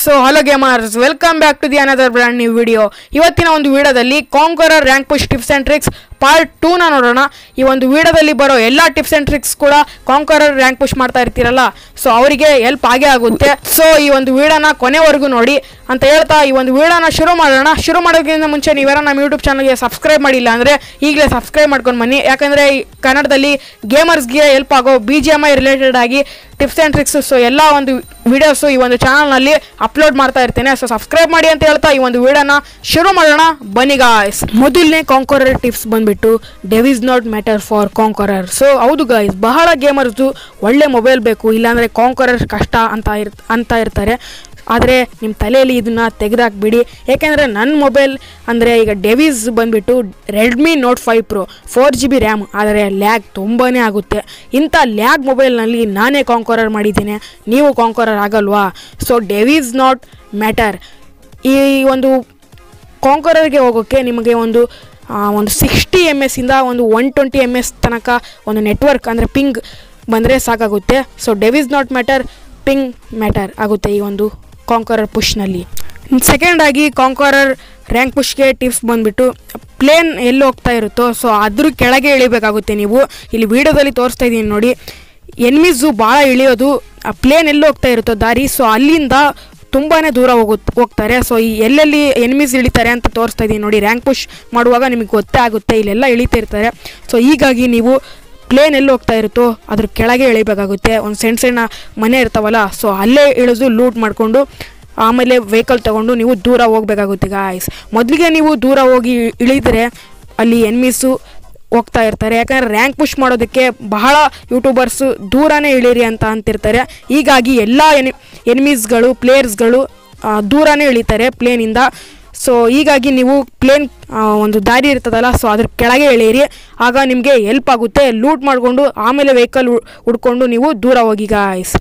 so hello gamers welcome back to the another brand new video ಇವತ್ತಿನ ಒಂದು ವಿಡಿಯೋದಲ್ಲಿ conqueror rank push tips and tricks part ಟೂನ ನೋಡೋಣ ಈ ಒಂದು ವಿಡಿಯೋದಲ್ಲಿ ಬರೋ ಎಲ್ಲ ಟಿಪ್ಸ್ ಆ್ಯಂಡ್ ಟ್ರಿಕ್ಸ್ ಕೂಡ ಕಾಂಕರರ್ ರ್ಯಾಂಕ್ ಪುಷ್ ಮಾಡ್ತಾ ಇರ್ತೀರಲ್ಲ ಸೊ ಅವರಿಗೆ ಹೆಲ್ಪ್ ಆಗೇ ಆಗುತ್ತೆ ಸೊ ಈ ಒಂದು ವಿಡಿಯೋನ ಕೊನೆವರೆಗೂ ನೋಡಿ ಅಂತ ಹೇಳ್ತಾ ಈ ಒಂದು ವಿಡಿಯೋನ ಶುರು ಮಾಡೋಣ ಶುರು ಮಾಡೋದಕ್ಕಿಂತ ಮುಂಚೆ ನೀವ್ಯಾರ ನಮ್ಮ ಯೂಟ್ಯೂಬ್ ಚಾನಲ್ಗೆ ಸಬ್ಸ್ಕ್ರೈಬ್ ಮಾಡಿಲ್ಲ ಅಂದರೆ ಈಗಲೇ ಸಬ್ಸ್ಕ್ರೈಬ್ ಮಾಡ್ಕೊಂಡು ಬನ್ನಿ ಯಾಕಂದರೆ ಕನ್ನಡದಲ್ಲಿ ಗೇಮರ್ಸ್ಗೆ ಹೆಲ್ಪ್ ಆಗೋ B G M I related ಆಗಿ ಟಿಪ್ಸ್ ಆ್ಯಂಡ್ ಟ್ರಿಕ್ಸ್ ಸೊ ಎಲ್ಲ ಒಂದು ವಿಡಿಯೋಸು ಈ ಒಂದು ಚಾನಲ್ನಲ್ಲಿ ಅಪ್ಲೋಡ್ ಮಾಡ್ತಾ ಇರ್ತೇನೆ ಸೊ ಸಬ್ಸ್ಕ್ರೈಬ್ ಮಾಡಿ ಅಂತ ಹೇಳ್ತಾ ಈ ಒಂದು ವಿಡಿಯೋನ ಶುರು ಮಾಡೋಣ ಬನ್ನಿ ಗಾಯ್ಸ್ ಮೊದಲನೇ ಕಾಂಕೊರರ್ ಟಿಪ್ಸ್ ಬಂದ್ಬಿಟ್ಟು device not matter for conqueror so ಹೌದು ಗಾಯ್ಸ್ ಬಹಳ ಗೇಮರ್ಸು ಒಳ್ಳೆ ಮೊಬೈಲ್ ಬೇಕು ಇಲ್ಲಾಂದರೆ ಕಾಂಕೊರರ್ ಕಷ್ಟ ಅಂತ ಇರ್ ಅಂತ ಇರ್ತಾರೆ ಆದರೆ ನಿಮ್ಮ ತಲೆಯಲ್ಲಿ ಇದನ್ನು ತೆಗೆದಾಕ್ಬಿಡಿ ಯಾಕೆಂದರೆ ನನ್ನ ಮೊಬೈಲ್ ಅಂದರೆ ಈಗ ಡೆವಿಸ್ ಬಂದುಬಿಟ್ಟು Redmi Note five pro four G B RAM ಆದರೆ ಲ್ಯಾಗ್ ತುಂಬಾ ಆಗುತ್ತೆ ಇಂಥ ಲ್ಯಾಗ್ ಮೊಬೈಲ್ನಲ್ಲಿ ನಾನೇ ಕಾಂಕೊರರ್ ಮಾಡಿದ್ದೇನೆ ನೀವು ಕಾಂಕೊರರ್ ಆಗಲ್ವಾ ಸೊ ಡೆವಿಸ್ ನಾಟ್ ಮ್ಯಾಟರ್ ಈ ಒಂದು ಕಾಂಕೊರರ್ಗೆ ಹೋಗೋಕ್ಕೆ ನಿಮಗೆ ಒಂದು ಆ, ಒಂದು ಸಿಕ್ಸ್ಟಿ ಎಮ್ ಎಸ್ಸಿಂದ ಒಂದು ಒನ್ ಟ್ವೆಂಟಿ ಎಮ್ ಎಸ್ ತನಕ ಒಂದು ನೆಟ್ವರ್ಕ್ ಅಂದರೆ ಪಿಂಗ್ ಬಂದರೆ ಸಾಕಾಗುತ್ತೆ so device not matter ping matter ಆಗುತ್ತೆ ಈ ಒಂದು ಕಾಂಕೊರರ್ ಪುಷ್ನಲ್ಲಿ ಸೆಕೆಂಡ್ ಆಗಿ ಕಾಂಕೊರರ್ ರ್ಯಾಂಕ್ ಪುಷ್ಗೆ ಟಿಪ್ಸ್ ಬಂದುಬಿಟ್ಟು ಪ್ಲೇನ್ ಎಲ್ಲಿ ಹೋಗ್ತಾ ಇರುತ್ತೋ ಸೊ ಅದ್ರ ಕೆಳಗೆ ಇಳಿಬೇಕಾಗುತ್ತೆ ನೀವು ಇಲ್ಲಿ ವಿಡಿಯೋದಲ್ಲಿ ತೋರಿಸ್ತಾ ಇದ್ದೀನಿ ನೋಡಿ ಎನ್ಮಿಸು ಭಾಳ ಇಳಿಯೋದು ಆ ಪ್ಲೇನ್ ಎಲ್ಲಿ ಹೋಗ್ತಾ ಇರುತ್ತೋ ದಾರಿ ಸೊ ಅಲ್ಲಿಂದ ತುಂಬಾ ದೂರ ಹೋಗುತ್ತೆ ಹೋಗ್ತಾರೆ ಸೊ ಈ ಎಲ್ಲೆಲ್ಲಿ ಎನಿಮೀಸ್ ಇಳಿತಾರೆ ಅಂತ ತೋರಿಸ್ತಾ ಇದ್ದೀನಿ ನೋಡಿ ರ್ಯಾಂಕ್ ಪುಷ್ ಮಾಡುವಾಗ ನಿಮಗೆ ಗೊತ್ತೇ ಆಗುತ್ತೆ ಇಲ್ಲೆಲ್ಲ ಇಳಿತಾ ಇರ್ತಾರೆ ಸೊ ಹೀಗಾಗಿ ನೀವು ಪ್ಲೇನ್ ಎಲ್ಲಿ ಹೋಗ್ತಾ ಇರುತ್ತೋ ಅದ್ರ ಕೆಳಗೆ ಇಳಿಬೇಕಾಗುತ್ತೆ ಒಂದು ಸಣ್ಣ ಸಣ್ಣ ಮನೆ ಇರ್ತಾವಲ್ಲ ಸೊ ಅಲ್ಲೇ ಇಳಿದು ಲೂಟ್ ಮಾಡಿಕೊಂಡು ಆಮೇಲೆ ವೆಹಿಕಲ್ ತೊಗೊಂಡು ನೀವು ದೂರ ಹೋಗ್ಬೇಕಾಗುತ್ತೆ ಗಾಯ್ಸ್ ಮೊದಲಿಗೆ ನೀವು ದೂರ ಹೋಗಿ ಇಳಿದರೆ ಅಲ್ಲಿ ಎನ್ಮೀಸು ಹೋಗ್ತಾ ಇರ್ತಾರೆ ಯಾಕಂದರೆ ರ್ಯಾಂಕ್ ಪುಷ್ ಮಾಡೋದಕ್ಕೆ ಬಹಳ ಯೂಟ್ಯೂಬರ್ಸು ದೂರನೇ ಇಳೀರಿ ಅಂತ ಅಂತಿರ್ತಾರೆ ಹೀಗಾಗಿ ಎಲ್ಲ ಎನಿ ಎನಿಮೀಸ್ಗಳು ಪ್ಲೇಯರ್ಸ್ಗಳು ದೂರನೇ ಇಳಿತಾರೆ ಪ್ಲೇನಿಂದ ಸೊ ಹೀಗಾಗಿ ನೀವು ಪ್ಲೇನ್ ಒಂದು ದಾರಿ ಇರ್ತದಲ್ಲ ಸೊ ಅದ್ರ ಕೆಳಗೆ ಇಳೀರಿ ಆಗ ನಿಮಗೆ ಹೆಲ್ಪ್ ಆಗುತ್ತೆ ಲೂಟ್ ಮಾಡಿಕೊಂಡು ಆಮೇಲೆ ವೆಹಿಕಲ್ ಹುಡ್ಕೊಂಡು ನೀವು ದೂರ ಹೋಗಿ ಗಾಯ್ಸ್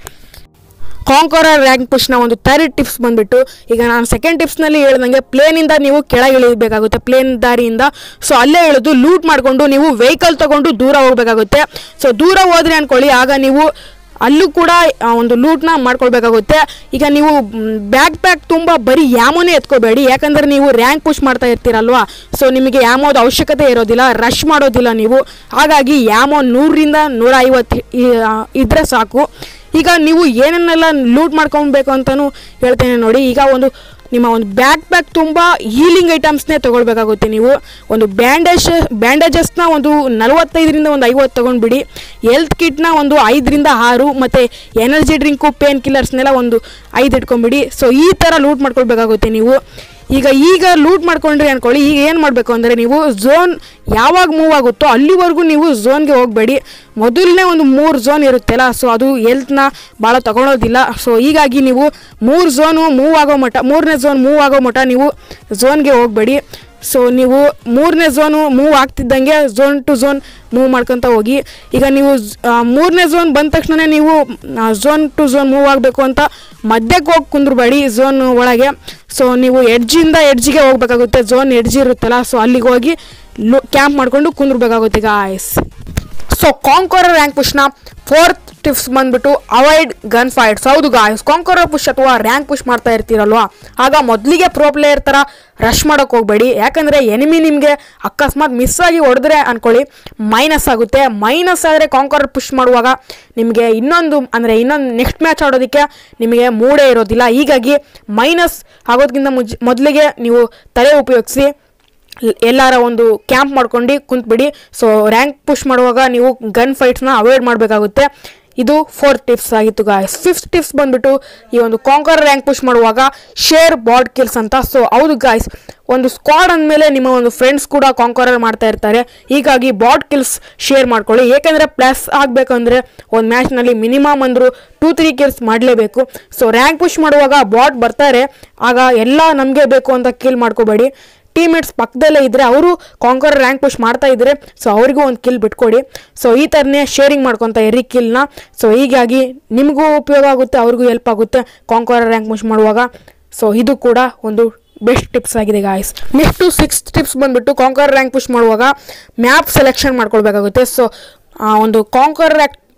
ಕಾಂಕೊರರ್ ರ್ಯಾಂಕ್ ಪುಷ್ನ ಒಂದು ಥರ್ಡ್ ಟಿಪ್ಸ್ ಬಂದ್ಬಿಟ್ಟು ಈಗ ನಾನು ಸೆಕೆಂಡ್ ಟಿಪ್ಸ್ನಲ್ಲಿ ಹೇಳ್ದಂಗೆ ಪ್ಲೇನಿಂದ ನೀವು ಕೆಳಗೆ ಇಳಿಬೇಕಾಗುತ್ತೆ ಪ್ಲೇನ್ ದಾರಿಯಿಂದ ಸೊ ಅಲ್ಲೇ ಇಳಿದು ಲೂಟ್ ಮಾಡಿಕೊಂಡು ನೀವು ವೆಹಿಕಲ್ ತಗೊಂಡು ದೂರ ಹೋಗಬೇಕಾಗುತ್ತೆ ಸೊ ದೂರ ಹೋದ್ರಿ ಅಂದ್ಕೊಳ್ಳಿ ಆಗ ನೀವು ಅಲ್ಲೂ ಕೂಡ ಆ, ಒಂದು ಲೂಟ್ನ ಮಾಡ್ಕೊಳ್ಬೇಕಾಗುತ್ತೆ ಈಗ ನೀವು ಬ್ಯಾಗ್ ಪ್ಯಾಕ್ ತುಂಬ ಬರೀ ಯಾಮೋನೇ ಎತ್ಕೋಬೇಡಿ ಯಾಕಂದರೆ ನೀವು ರ್ಯಾಂಕ್ ಪುಷ್ ಮಾಡ್ತಾ ಇರ್ತೀರಲ್ವಾ ಸೊ ನಿಮಗೆ ಯಾಮೋದು ಅವಶ್ಯಕತೆ ಇರೋದಿಲ್ಲ ರಶ್ ಮಾಡೋದಿಲ್ಲ ನೀವು ಹಾಗಾಗಿ ಯಾಮೋ ನೂರರಿಂದ ನೂರ ಐವತ್ತು ಇದ್ದರೆ ಸಾಕು ಈಗ ನೀವು ಏನನ್ನೆಲ್ಲ ಲೂಟ್ ಮಾಡ್ಕೊಬೇಕು ಅಂತಲೂ ಹೇಳ್ತೇನೆ ನೋಡಿ ಈಗ ಒಂದು ನಿಮ್ಮ ಒಂದು ಬ್ಯಾಕ್ ಪ್ಯಾಕ್ ತುಂಬ ಹೀಲಿಂಗ್ ಐಟಮ್ಸ್ನೇ ತೊಗೊಳ್ಬೇಕಾಗುತ್ತೆ ನೀವು ಒಂದು ಬ್ಯಾಂಡೇಜ್ ಬ್ಯಾಂಡೇಜಸ್ನ ಒಂದು ನಲವತ್ತೈದರಿಂದ ಒಂದು ಐವತ್ತು ತೊಗೊಂಡ್ಬಿಡಿ ಹೆಲ್ತ್ ಕಿಟ್ನ ಒಂದು ಐದರಿಂದ ಆರು ಮತ್ತು ಎನರ್ಜಿ ಡ್ರಿಂಕು ಪೇನ್ ಕಿಲ್ಲರ್ಸ್ನೆಲ್ಲ ಒಂದು ಐದು ಇಟ್ಕೊಂಬಿಡಿ ಸೊ ಈ ಥರ ಲೂಟ್ ಮಾಡ್ಕೊಳ್ಬೇಕಾಗುತ್ತೆ ನೀವು ಈಗ ಈಗ ಲೂಟ್ ಮಾಡ್ಕೊಂಡ್ರಿ ಅಂದ್ಕೊಳ್ಳಿ ಈಗ ಏನು ಮಾಡಬೇಕು ಅಂದರೆ ನೀವು ಝೋನ್ ಯಾವಾಗ ಮೂವ್ ಆಗುತ್ತೋ ಅಲ್ಲಿವರೆಗೂ ನೀವು ಝೋನ್ಗೆ ಹೋಗಬೇಡಿ ಮೊದಲನೇ ಒಂದು ಮೂರು ಝೋನ್ ಇರುತ್ತಲ್ಲ ಸೊ ಅದು ಹೆಲ್ತ್ನ ಭಾಳ ತಗೊಳೋದಿಲ್ಲ ಸೊ ಹೀಗಾಗಿ ನೀವು ಮೂರು ಝೋನು ಮೂವ್ ಆಗೋ ಮಟ್ಟ ಮೂರನೇ ಝೋನ್ ಮೂವ್ ಆಗೋ ಮಟ್ಟ ನೀವು ಝೋನ್ಗೆ ಹೋಗಬೇಡಿ ಸೊ ನೀವು ಮೂರನೇ ಝೋನು ಮೂವ್ ಆಗ್ತಿದ್ದಂಗೆ ಝೋನ್ ಟು ಝೋನ್ ಮೂವ್ ಮಾಡ್ಕೊತ ಹೋಗಿ ಈಗ ನೀವು ಮೂರನೇ ಝೋನ್ ಬಂದ ತಕ್ಷಣ ನೀವು ಝೋನ್ ಟು ಝೋನ್ ಮೂವ್ ಆಗಬೇಕು ಅಂತ ಮಧ್ಯಕ್ಕೆ ಹೋಗಿ ಕುಂದ್ರಬೇಡಿ ಝೋನ್ ಒಳಗೆ ಸೊ ನೀವು ಎಡ್ಜಿಂದ ಎಡ್ಜಿಗೆ ಹೋಗ್ಬೇಕಾಗುತ್ತೆ ಝೋನ್ ಎಡ್ಜ್ ಇರುತ್ತಲ್ಲ ಸೊ ಅಲ್ಲಿಗೆ ಹೋಗಿ ಲೋ ಕ್ಯಾಂಪ್ ಮಾಡಿಕೊಂಡು ಕುಂದ್ರಬೇಕಾಗುತ್ತೆ ಗಾಯ್ಸ್ ಸೊ ಕಾಂಕೊರರ್ ರ್ಯಾಂಕ್ ಪುಷ್ನ ಫೋರ್ತ್ ಟಿಪ್ಸ್ ಬಂದ್ಬಿಟ್ಟು ಅವಾಯ್ಡ್ ಗನ್ ಫೈಟ್ಸ್ ಹೌದು ಗಾಯ್ಸ್ ಕಾಂಕೊರರ್ ಪುಷ್ ಅಥವಾ ರ್ಯಾಂಕ್ ಪುಷ್ ಮಾಡ್ತಾ ಇರ್ತೀರಲ್ವಾ ಆಗ ಮೊದಲಿಗೆ ಪ್ರೋ ಪ್ಲೇಯರ್ ಥರ ರಶ್ ಮಾಡೋಕೆ ಹೋಗಬೇಡಿ ಯಾಕಂದರೆ ಎನಿಮಿ ನಿಮಗೆ ಅಕಸ್ಮಾತ್ ಮಿಸ್ ಆಗಿ ಹೊಡೆದ್ರೆ ಅಂದ್ಕೊಳ್ಳಿ ಮೈನಸ್ ಆಗುತ್ತೆ ಮೈನಸ್ ಆದರೆ ಕಾಂಕೊರರ್ ಪುಷ್ ಮಾಡುವಾಗ ನಿಮಗೆ ಇನ್ನೊಂದು ಅಂದರೆ ಇನ್ನೊಂದು ನೆಕ್ಸ್ಟ್ ಮ್ಯಾಚ್ ಆಡೋದಕ್ಕೆ ನಿಮಗೆ ಮೂಡೇ ಇರೋದಿಲ್ಲ ಹೀಗಾಗಿ ಮೈನಸ್ ಆಗೋದಕ್ಕಿಂತ ಮುಜ್ ಮೊದಲಿಗೆ ನೀವು ತಲೆ ಉಪಯೋಗಿಸಿ ಎಲ್ಲಾರ ಒಂದು ಕ್ಯಾಂಪ್ ಮಾಡ್ಕೊಂಡು ಕುಂತ್ಬಿಡಿ ಸೊ ರ್ಯಾಂಕ್ ಪುಷ್ ಮಾಡುವಾಗ ನೀವು ಗನ್ ಫೈಟ್ಸ್ನ ಅವಾಯ್ಡ್ ಮಾಡಬೇಕಾಗುತ್ತೆ ಇದು ಫೋರ್ತ್ ಟಿಪ್ಸ್ ಆಗಿತ್ತು ಗಾಯ್ಸ್ ಫಿಫ್ತ್ ಟಿಪ್ಸ್ ಬಂದ್ಬಿಟ್ಟು ಈ ಒಂದು ಕಾಂಕರ್ ರ್ಯಾಂಕ್ ಪುಷ್ ಮಾಡುವಾಗ ಶೇರ್ ಬಾಡ್ ಕಿಲ್ಸ್ ಅಂತ ಸೊ ಹೌದು ಗಾಯ್ಸ್ ಒಂದು ಸ್ಕ್ವಾಡ್ ಅಂದಮೇಲೆ ನಿಮ್ಮ ಒಂದು ಫ್ರೆಂಡ್ಸ್ ಕೂಡ ಕಾಂಕರರ್ ಮಾಡ್ತಾ ಇರ್ತಾರೆ ಹೀಗಾಗಿ ಬಾಡ್ ಕಿಲ್ಸ್ ಶೇರ್ ಮಾಡ್ಕೊಳ್ಳಿ ಏಕೆಂದರೆ ಪ್ಲಸ್ ಆಗಬೇಕಂದ್ರೆ ಒಂದು ಮ್ಯಾಚ್ನಲ್ಲಿ ಮಿನಿಮಮ್ ಅಂದರು ಟೂ ತ್ರೀ ಕಿಲ್ಸ್ ಮಾಡಲೇಬೇಕು ಸೊ ರ್ಯಾಂಕ್ ಪುಷ್ ಮಾಡುವಾಗ ಬಾಟ್ ಬರ್ತಾರೆ ಆಗ ಎಲ್ಲ ನಮಗೆ ಬೇಕು ಅಂತ ಕಿಲ್ ಮಾಡ್ಕೋಬೇಡಿ ಟೀಮೇಟ್ಸ್ ಪಕ್ಕದಲ್ಲೇ ಇದ್ದರೆ ಅವರು ಕಾಂಕರ್ ರ್ಯಾಂಕ್ ಪುಷ್ ಮಾಡ್ತಾ ಇದ್ದರೆ ಸೊ ಅವ್ರಿಗೂ ಒಂದು ಕಿಲ್ ಬಿಟ್ಕೊಡಿ ಸೊ ಈ ಥರನೇ ಶೇರಿಂಗ್ ಮಾಡ್ಕೊತ ಇರಿ ಕಿಲ್ನ ಸೊ ಹೀಗಾಗಿ ನಿಮಗೂ ಉಪಯೋಗ ಆಗುತ್ತೆ ಅವ್ರಿಗೂ ಹೆಲ್ಪ್ ಆಗುತ್ತೆ ಕಾಂಕರ್ ರ್ಯಾಂಕ್ ಪುಷ್ ಮಾಡುವಾಗ ಸೊ ಇದು ಕೂಡ ಒಂದು ಬೆಸ್ಟ್ ಟಿಪ್ಸ್ ಆಗಿದೆ ಗಾಯ್ಸ್ ನೆಕ್ಸ್ಟು ಸಿಕ್ಸ್ ಟಿಪ್ಸ್ ಬಂದುಬಿಟ್ಟು ಕಾಂಕರ್ ರ್ಯಾಂಕ್ ಪುಷ್ ಮಾಡುವಾಗ ಮ್ಯಾಪ್ ಸೆಲೆಕ್ಷನ್ ಮಾಡ್ಕೊಳ್ಬೇಕಾಗುತ್ತೆ ಸೊ ಒಂದು ಕಾಂಕರ್ ರ್ಯಾಂಕ್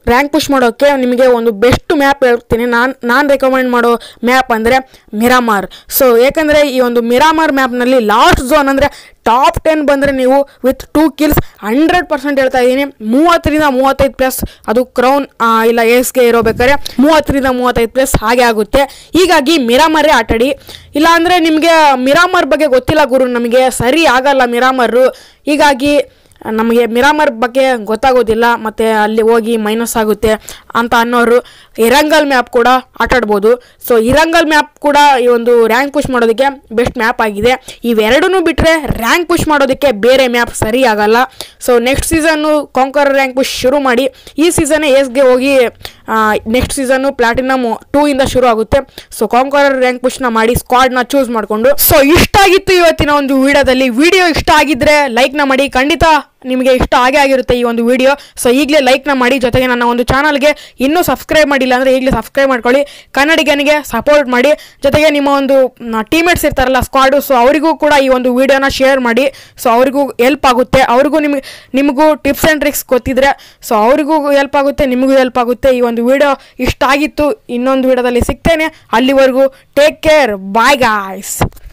ರ್ಯಾಂಕ್ ಪುಷ್ ಮಾಡೋಕ್ಕೆ ನಿಮಗೆ ಒಂದು ಬೆಸ್ಟ್ ಮ್ಯಾಪ್ ಹೇಳ್ತೀನಿ ನಾನು ನಾನು ರೆಕಮೆಂಡ್ ಮಾಡೋ ಮ್ಯಾಪ್ ಅಂದರೆ ಮಿರಾಮಾರ್ ಸೊ ಏಕೆಂದರೆ ಈ ಒಂದು ಮಿರಾಮಾರ್ ಮ್ಯಾಪ್ನಲ್ಲಿ ಲಾಸ್ಟ್ ಝೋನ್ ಅಂದರೆ ಟಾಪ್ ಟೆನ್ ಬಂದರೆ ನೀವು with two kills hundred percent ಹೇಳ್ತಾ ಇದ್ದೀನಿ ಮೂವತ್ತರಿಂದ ಮೂವತ್ತೈದು ಪ್ಲಸ್ ಅದು ಕ್ರೌನ್ ಇಲ್ಲ ಏಸ್ಗೆ ಇರೋಬೇಕಾದ್ರೆ ಮೂವತ್ತರಿಂದ ಮೂವತ್ತೈದು ಪ್ಲಸ್ ಹಾಗೆ ಆಗುತ್ತೆ ಹೀಗಾಗಿ ಮಿರಾಮರೇ ಆಟಾಡಿ ಇಲ್ಲಾಂದರೆ ನಿಮಗೆ ಮಿರಾಮರ್ ಬಗ್ಗೆ ಗೊತ್ತಿಲ್ಲ ಗುರು ನಮಗೆ ಸರಿ ಆಗಲ್ಲ ಮಿರಾಮರು ಹೀಗಾಗಿ ನಮಗೆ ಮಿರಾಮರ್ ಬಗ್ಗೆ ಗೊತ್ತಾಗೋದಿಲ್ಲ ಮತ್ತು ಅಲ್ಲಿ ಹೋಗಿ ಮೈನಸ್ ಆಗುತ್ತೆ ಅಂತ ಅನ್ನೋರು ಇರಂಗಲ್ ಮ್ಯಾಪ್ ಕೂಡ ಆಟಾಡ್ಬೋದು ಸೊ ಇರಂಗಲ್ ಮ್ಯಾಪ್ ಕೂಡ ಈ ಒಂದು ರ್ಯಾಂಕ್ ಪುಷ್ ಮಾಡೋದಕ್ಕೆ ಬೆಸ್ಟ್ ಮ್ಯಾಪ್ ಆಗಿದೆ ಇವೆರಡನ್ನೂ ಬಿಟ್ಟರೆ ರ್ಯಾಂಕ್ ಪುಷ್ ಮಾಡೋದಕ್ಕೆ ಬೇರೆ ಮ್ಯಾಪ್ ಸರಿ ಆಗಲ್ಲ so next season conqueror rank push ಶುರು ಮಾಡಿ ಈ ಸೀಸನ್ನೇ ಎಸ್ಗೆ ಹೋಗಿ ನೆಕ್ಸ್ಟ್ ಸೀಸನ್ನು ಪ್ಲಾಟಿನಮ್ ಟೂ ಇಂದ ಶುರು ಆಗುತ್ತೆ ಸೊ ಕಾಂಕರ್ ರ್ಯಾಂಕ್ ಪುಷ್ನ ಮಾಡಿ ಸ್ಕ್ವಾಡ್ನ ಚೂಸ್ ಮಾಡಿಕೊಂಡು ಸೊ ಇಷ್ಟ ಆಗಿತ್ತು ಇವತ್ತಿನ ಒಂದು ವಿಡಿಯೋದಲ್ಲಿ ವಿಡಿಯೋ ಇಷ್ಟ ಆಗಿದ್ರೆ ಲೈಕ್ನ ಮಾಡಿ ಖಂಡಿತ ನಿಮಗೆ ಇಷ್ಟ ಆಗೇ ಆಗಿರುತ್ತೆ ಈ ಒಂದು ವಿಡಿಯೋ ಸೊ ಈಗಲೇ ಲೈಕ್ನ ಮಾಡಿ ಜೊತೆಗೆ ನನ್ನ ಒಂದು ಚಾನಲ್ಗೆ ಇನ್ನೂ ಸಬ್ಸ್ಕ್ರೈಬ್ ಮಾಡಿಲ್ಲ ಅಂದರೆ ಈಗಲೇ ಸಬ್ಸ್ಕ್ರೈಬ್ ಮಾಡ್ಕೊಳ್ಳಿ ಕನ್ನಡಿಗನಿಗೆ ಸಪೋರ್ಟ್ ಮಾಡಿ ಜೊತೆಗೆ ನಿಮ್ಮ ಒಂದು ಟೀಮೇಟ್ಸ್ ಇರ್ತಾರಲ್ಲ ಸ್ಕ್ವಾಡು ಸೊ ಅವರಿಗೂ ಕೂಡ ಈ ಒಂದು ವಿಡಿಯೋನ ಶೇರ್ ಮಾಡಿ ಸೊ ಅವರಿಗೂ ಹೆಲ್ಪ್ ಆಗುತ್ತೆ ಅವ್ರಿಗೂ ನಿಮಗೆ ನಿಮಗೂ ಟಿಪ್ಸ್ ಆ್ಯಂಡ್ ಟ್ರಿಕ್ಸ್ ಗೊತ್ತಿದ್ರೆ ಸೊ ಅವರಿಗೂ ಹೆಲ್ಪ್ ಆಗುತ್ತೆ ನಿಮಗೂ ಹೆಲ್ಪ್ ಆಗುತ್ತೆ ಈ ಒಂದು ವಿಡಿಯೋ ಇಷ್ಟ ಆಗಿತ್ತು ಇನ್ನೊಂದು ವಿಡಿಯೋದಲ್ಲಿ ಸಿಗ್ತೇನೆ ಅಲ್ಲಿವರೆಗೂ ಟೇಕ್ ಕೇರ್ ಬಾಯ್ ಗಾಯ್ಸ್